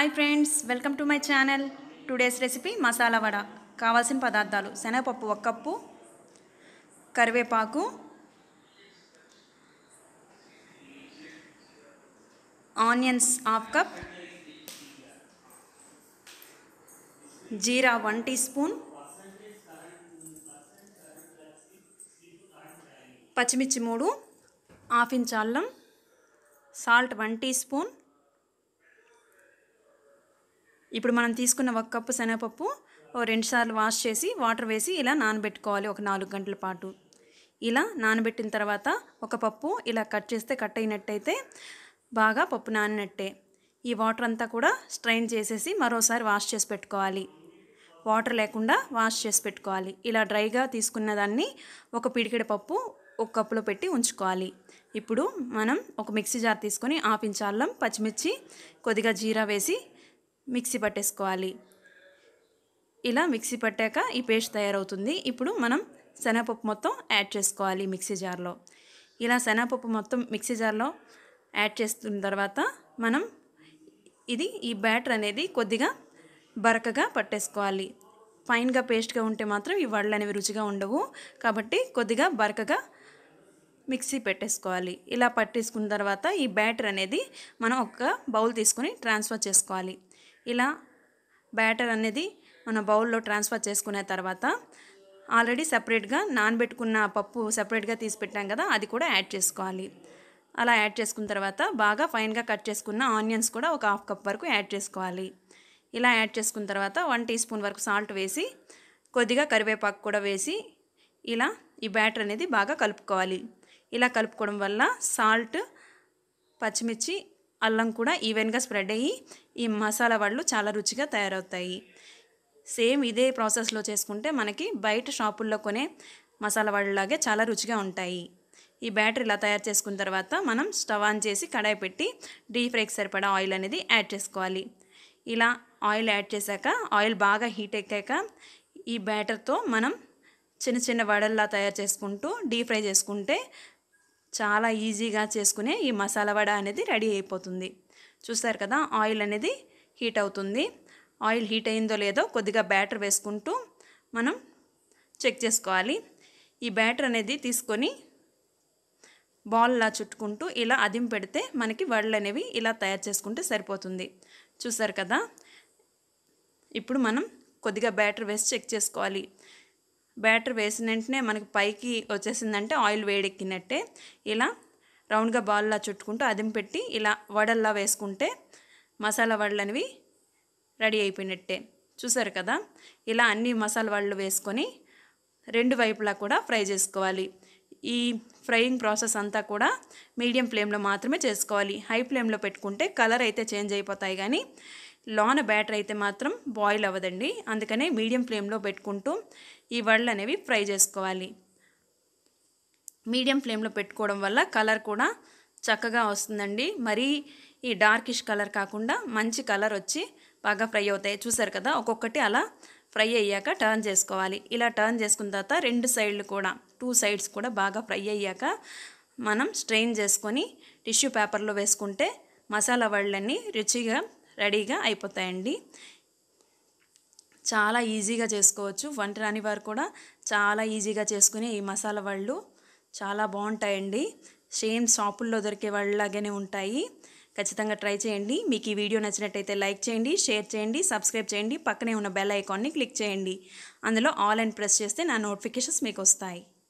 hi friends welcome to my channel today's recipe masala vada కావాల్సిన పదార్థాలు శనగపప్పు ఒక కప్పు కరివేపాకు onions half cup jeera one teaspoon పచ్చిమిర్చి మూడు హాఫ్ ఇంచ్ అల్లం సాల్ట్ వన్ టీ స్పూన్ ఇప్పుడు మనం తీసుకున్న ఒక కప్పు శనగపప్పు ఓ రెండు సార్లు వాష్ చేసి వాటర్ వేసి ఇలా నానబెట్టుకోవాలి ఒక నాలుగు గంటల పాటు ఇలా నానబెట్టిన తర్వాత ఒక పప్పు ఇలా కట్ చేస్తే కట్ అయినట్టయితే బాగా పప్పు నానినట్టే ఈ వాటర్ అంతా కూడా స్ట్రైన్ చేసేసి మరోసారి వాష్ చేసి పెట్టుకోవాలి వాటర్ లేకుండా వాష్ చేసి పెట్టుకోవాలి ఇలా డ్రైగా తీసుకున్న దాన్ని ఒక పిడికెడ పప్పు ఒక కప్పులో పెట్టి ఉంచుకోవాలి ఇప్పుడు మనం ఒక మిక్సీ జార్ తీసుకొని ఆపించ అల్లం పచ్చిమిర్చి కొద్దిగా జీరా వేసి మిక్సీ పట్టేసుకోవాలి ఇలా మిక్సీ పట్టాక ఈ పేస్ట్ తయారవుతుంది ఇప్పుడు మనం శనగపప్పు మొత్తం యాడ్ చేసుకోవాలి మిక్సీ జార్లో ఇలా శనగపప్పు మొత్తం మిక్సీ జార్లో యాడ్ చేస్తున్న తర్వాత మనం ఇది ఈ బ్యాటర్ అనేది కొద్దిగా బరకగా పట్టేసుకోవాలి ఫైన్గా పేస్ట్గా ఉంటే మాత్రం ఈ వడలు అనేవి రుచిగా ఉండవు కాబట్టి కొద్దిగా బరకగా మిక్సీ పెట్టేసుకోవాలి ఇలా పట్టేసుకున్న తర్వాత ఈ బ్యాటర్ అనేది మనం ఒక బౌల్ తీసుకొని ట్రాన్స్ఫర్ చేసుకోవాలి ఇలా బ్యాటర్ అనేది మన బౌల్లో ట్రాన్స్ఫర్ చేసుకున్న తర్వాత ఆల్రెడీ సపరేట్గా నానబెట్టుకున్న పప్పు సపరేట్గా తీసి పెట్టాం కదా అది కూడా యాడ్ చేసుకోవాలి అలా యాడ్ చేసుకున్న తర్వాత బాగా ఫైన్గా కట్ చేసుకున్న ఆనియన్స్ కూడా ఒక హాఫ్ కప్ వరకు యాడ్ చేసుకోవాలి ఇలా యాడ్ చేసుకున్న తర్వాత వన్ టీ స్పూన్ వరకు సాల్ట్ వేసి కొద్దిగా కరివేపాకు కూడా వేసి ఇలా ఈ బ్యాటర్ అనేది బాగా కలుపుకోవాలి ఇలా కలుపుకోవడం వల్ల సాల్ట్ పచ్చిమిర్చి అల్లం కూడా ఈవెన్గా స్ప్రెడ్ అయ్యి ఈ మసాలా వడలు చాలా రుచిగా తయారవుతాయి సేమ్ ఇదే ప్రాసెస్లో చేసుకుంటే మనకి బయట షాపుల్లో కొనే మసాలా వడలాగే చాలా రుచిగా ఉంటాయి ఈ బ్యాటర్ ఇలా తయారు చేసుకున్న తర్వాత మనం స్టవ్ ఆన్ చేసి కడాయి పెట్టి డీప్ ఫ్రైకి సరిపడా ఆయిల్ అనేది యాడ్ చేసుకోవాలి ఇలా ఆయిల్ యాడ్ చేశాక ఆయిల్ బాగా హీట్ ఎక్కాక ఈ బ్యాటర్తో మనం చిన్న చిన్న వడల్లా తయారు చేసుకుంటూ డీప్ ఫ్రై చేసుకుంటే చాలా ఈజీగా చేసుకునే ఈ మసాలా వడ అనేది రెడీ అయిపోతుంది చూస్తారు కదా ఆయిల్ అనేది హీట్ అవుతుంది ఆయిల్ హీట్ అయిందో లేదో కొద్దిగా బ్యాటర్ వేసుకుంటూ మనం చెక్ చేసుకోవాలి ఈ బ్యాటర్ అనేది తీసుకొని బాల్లా చుట్టుకుంటూ ఇలా అదిం పెడితే మనకి వడలు అనేవి ఇలా తయారు చేసుకుంటే సరిపోతుంది చూసారు కదా ఇప్పుడు మనం కొద్దిగా బ్యాటర్ వేసి చెక్ చేసుకోవాలి బ్యాటర్ వేసిన వెంటనే మనకి పైకి వచ్చేసిందంటే ఆయిల్ వేడెక్కినట్టే ఇలా రౌండ్గా బాల్లా చుట్టుకుంటూ అదిం పెట్టి ఇలా వడల్లా వేసుకుంటే మసాలా వడలు అనేవి రెడీ అయిపోయినట్టే చూసారు కదా ఇలా అన్ని మసాలా వడలు వేసుకొని రెండు వైపులా కూడా ఫ్రై చేసుకోవాలి ఈ ఫ్రైయింగ్ ప్రాసెస్ అంతా కూడా మీడియం ఫ్లేమ్లో మాత్రమే చేసుకోవాలి హై ఫ్లేమ్లో పెట్టుకుంటే కలర్ అయితే చేంజ్ అయిపోతాయి కానీ లోన బ్యాటర్ అయితే మాత్రం బాయిల్ అవ్వదండి అందుకనే మీడియం ఫ్లేమ్లో పెట్టుకుంటూ ఈ వడలు అనేవి ఫ్రై చేసుకోవాలి మీడియం ఫ్లేమ్లో పెట్టుకోవడం వల్ల కలర్ కూడా చక్కగా వస్తుందండి మరీ ఈ డార్కిష్ కలర్ కాకుండా మంచి కలర్ వచ్చి బాగా ఫ్రై అవుతాయి చూసారు కదా ఒక్కొక్కటి అలా ఫ్రై అయ్యాక టర్న్ చేసుకోవాలి ఇలా టర్న్ చేసుకున్న తర్వాత రెండు సైడ్లు కూడా టూ సైడ్స్ కూడా బాగా ఫ్రై అయ్యాక మనం స్ట్రెయిన్ చేసుకొని టిష్యూ పేపర్లో వేసుకుంటే మసాలా వడలన్నీ రుచిగా రెడీగా అయిపోతాయండి చాలా ఈజీగా చేసుకోవచ్చు వంట రాని వారు కూడా చాలా ఈజీగా చేసుకునే ఈ మసాలా వడలు చాలా బాగుంటాయండి సేమ్ షాపుల్లో దొరికే వాళ్ళలాగానే ఉంటాయి ఖచ్చితంగా ట్రై చేయండి మీకు ఈ వీడియో నచ్చినట్టయితే లైక్ చేయండి షేర్ చేయండి సబ్స్క్రైబ్ చేయండి పక్కనే ఉన్న బెల్ ఐకాన్ని క్లిక్ చేయండి అందులో ఆల్ అండ్ ప్రెస్ చేస్తే నా నోటిఫికేషన్స్ మీకు వస్తాయి